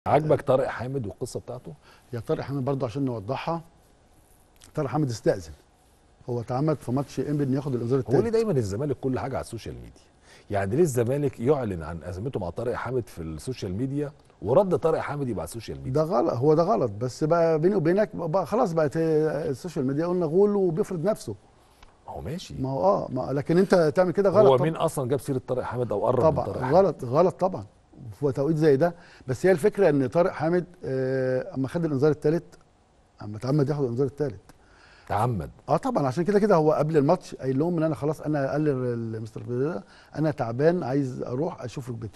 عاجبك طارق حامد والقصه بتاعته يا طارق حامد برضه عشان نوضحها طارق حامد استأذن هو اتعمد في ماتش انبي انه ياخد الانذار هو ليه الثالث دايما الزمالك كل حاجه على السوشيال ميديا يعني ليه الزمالك يعلن عن ازمته مع طارق حامد في السوشيال ميديا ورد طارق حامد يبقى على السوشيال ميديا ده غلط هو ده غلط بس بقى بيني وبينك بقى خلاص بقت السوشيال ميديا قلنا غول وبيفرض نفسه ما هو ماشي ما هو اه ما لكن انت تعمل كده غلط هو طبعا. مين اصلا جاب سيره طارق حامد او قرب من طبعا طارق حامد غلط غلط طبعا في توقيت زي ده بس هي الفكره ان طارق حامد آه اما خد الانذار الثالث اما اتعمد ياخد الانذار الثالث تعمد اه طبعا عشان كده كده هو قبل الماتش قايل لهم ان انا خلاص انا قال لمستر فيريرا انا تعبان عايز اروح اشوف ركبته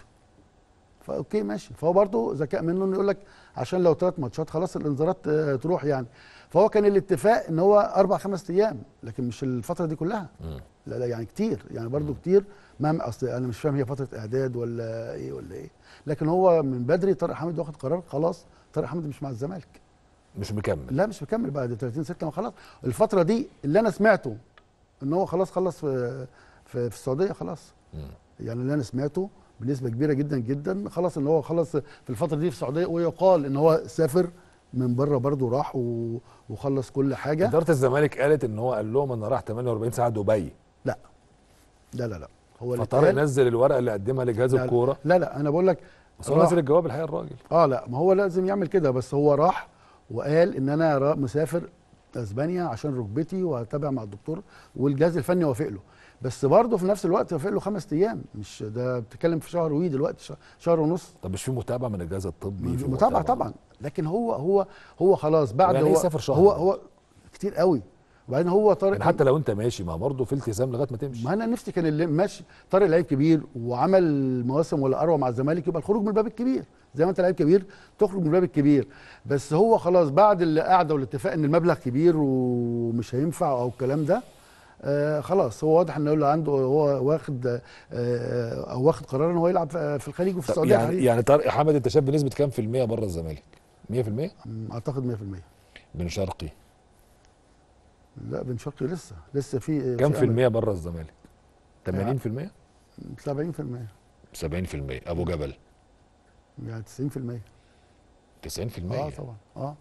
فاوكي ماشي فهو برضه ذكاء منه انه يقول لك عشان لو ثلاث ماتشات خلاص الانذارات آه، تروح يعني فهو كان الاتفاق ان هو اربع خمس ايام لكن مش الفتره دي كلها مم. لا لا يعني كتير يعني برضو كتير مهما اصل انا مش فاهم هي فتره اعداد ولا ايه ولا ايه لكن هو من بدري طارق حامد واخد قرار خلاص طارق حامد مش مع الزمالك مش مكمل لا مش مكمل بعد 30 6 ما خلاص الفتره دي اللي انا سمعته ان هو خلاص خلص في في, في السعوديه خلاص مم. يعني اللي انا سمعته بنسبه كبيره جدا جدا خلاص ان هو خلص في الفتره دي في السعوديه ويقال ان هو سافر من بره برضه راح و- وخلص كل حاجه اداره الزمالك قالت ان هو قال لهم انا راح 48 ساعه دبي لا لا لا لا هو اللي فطارق اتقال- نزل الورقه اللي قدمها لجهاز لا- الكوره لا لا انا بقول لك بس هو راح. نزل الجواب الحقيقه الراجل اه لا ما هو لازم يعمل كده بس هو راح وقال ان انا را- مسافر اسبانيا عشان ركبتي وهتابع مع الدكتور والجهاز الفني وافق له بس برضه في نفس الوقت وافق له خمس ايام مش ده بتتكلم في شهر وي دلوقتي ش- شهر ونص طب مش في متابعه من الجهاز الطبي في متابعه طبعا لكن هو هو هو خلاص بعد يعني هو إيه سافر شهر؟ هو هو كتير قوي وبعدين هو طارق يعني حتى لو انت ماشي ما برضه في التزام لغايه ما تمشي ما انا نفسي كان اللي ماشي طارق لعيب كبير وعمل مواسم ولا اروع مع الزمالك يبقى الخروج من الباب الكبير زي ما انت لعيب كبير تخرج من الباب الكبير بس هو خلاص بعد القعده والاتفاق ان المبلغ كبير ومش هينفع او الكلام ده آه خلاص هو واضح ان هو عنده هو واخد آه او واخد قرار ان هو يلعب في في الخليج وفي طب السعوديه يعني الحقيقة. يعني طارق حامد انت شايف بنسبه كام في الميه بره الزمالك 100% م، اعتقد 100% بن شرقي لا بن شرقي لسه لسه في كام في في أمل. الميه بره الزمالك 80% 70% 70% ابو جبل يعني 90% 90% اه طبعا اه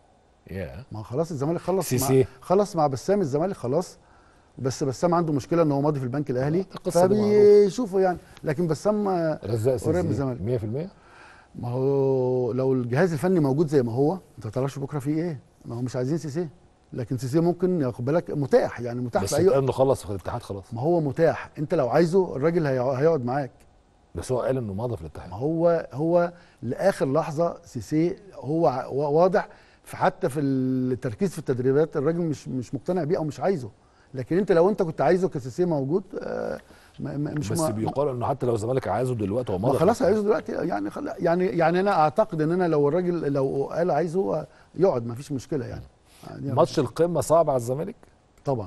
يا ما خلاص الزمالك خلص مع سيسي. خلص مع بسام الزمالك خلاص بس بسام عنده مشكله ان هو ماضي في البنك الاهلي القصة دي فبيشوفوا يعني لكن بسام آه، رزاق قريب من سيسي الزمالك 100% ما هو لو الجهاز الفني موجود زي ما هو انت ما تعرفش بكره فيه ايه ما هو مش عايزين سيسي لكن سيسي ممكن ياخد بالك متاح يعني متاح بس في اي اتقال انه خلص في الاتحاد خلاص ما هو متاح انت لو عايزه الراجل هيقع- هيقعد معاك بس هو قال انه ماضى في الاتحاد ما هو هو لاخر لحظه سيسي هو ع- واضح في حتى في التركيز في التدريبات الراجل مش مش مقتنع بيه او مش عايزه لكن انت لو انت كنت عايزه كسيسي موجود آه، ما- ما- مش بس ما- بيقال انه حتى لو الزمالك عايزه دلوقتي هو ما ماضى في خلاص الاتحاد. عايزه دلوقتي يعني خل... يعني يعني انا اعتقد ان انا لو الراجل لو قال عايزه آه، يقعد ما فيش مشكله يعني يعني ماتش القمه صعب على الزمالك طبعا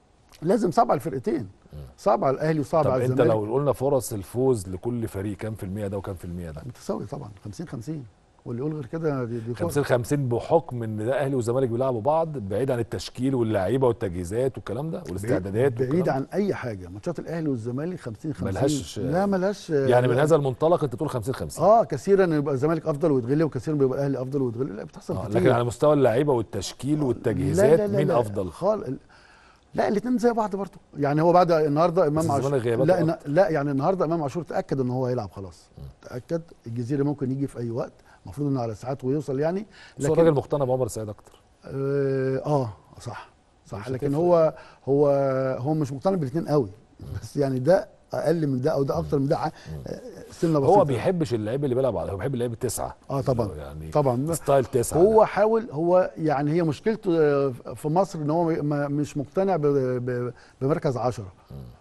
لازم صعب على الفرقتين صعب على الاهلي وصعب طب على انت الزمالك لو قلنا فرص الفوز لكل فريق كام في المية ده وكام في المية ده متساوي طبعا 50 50 واللي يقول غير كده دي, دي 50 50 بحكم ان ده اهلي وزمالك بيلعبوا بعض بعيد عن التشكيل واللعيبه والتجهيزات والكلام ده والاستعدادات بعيد والكلام عن اي حاجه ماتشات الاهلي والزمالك 50 50 ملهاش- لا ملهاش ده. يعني من هذا المنطلق انت تقول 50 50 اه كثيرا يبقى الزمالك افضل ويتغلب وكثيرا بيبقى الاهلي افضل ويتغلب لا بتحصل آه كتير لكن على مستوى اللعيبه والتشكيل والتجهيزات مين افضل خال... لا الاثنين زي بعض برضه يعني هو بعد النهارده امام بس عاشور الزمالك غياباته لا إن... لا يعني النهارده امام عاشور تاكد ان هو هيلعب خلاص تاكد الجزيره ممكن يجي في اي وقت المفروض انه على ساعات ويوصل يعني بس هو الراجل مقتنع بعمر السعيد اكتر اه, آه صح صح مش لكن هتفرق. هو هو هو مش مقتنع بالاثنين قوي بس يعني ده اقل من ده او ده اكتر من ده ع- سنه بسيطه هو بيحبش اللعيبه اللي بيلعب على هو بيحب اللعيبه التسعه اه طبعا يعني طبعا ستايل تسعه هو حاول هو يعني هي مشكلته آه، في مصر ان هو ما- مش مقتنع ب- ب- بمركز عشرة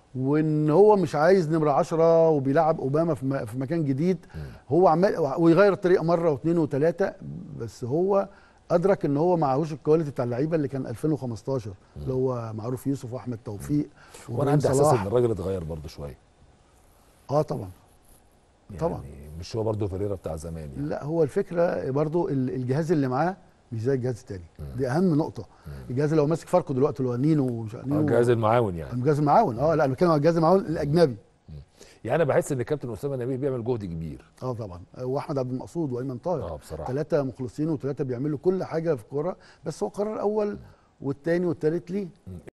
وان هو مش عايز نمره عشرة وبيلعب اوباما في م- في مكان جديد هو عمال ويغير الطريقه مره واثنين وثلاثه بس هو ادرك ان هو معهوش الكواليتي بتاع اللعيبه اللي كان 2015 اللي هو معروف يوسف واحمد توفيق وانا وإبراهيم عندي احساس صلاح. ان الراجل اتغير برضه شويه اه طبعا يعني طبعا. مش هو برضه فيريرا بتاع زمان يعني لا هو الفكره برضو ال- الجهاز اللي معاه مش زي الجهاز التاني دي اهم نقطه الجهاز اللي هو ماسك فاركو دلوقتي اللي هو نينو ومش آه، نينو الجهاز المعاون يعني الجهاز المعاون اه لا انا بتكلم على الجهاز المعاون الاجنبي يعني انا بحس ان كابتن اسامه نبيه بيعمل جهد كبير اه طبعا واحمد عبد المقصود وايمن طاهر اه بصراحه ثلاثه مخلصين وثلاثه بيعملوا كل حاجه في الكوره بس هو قرار اول والثاني والثالث ليه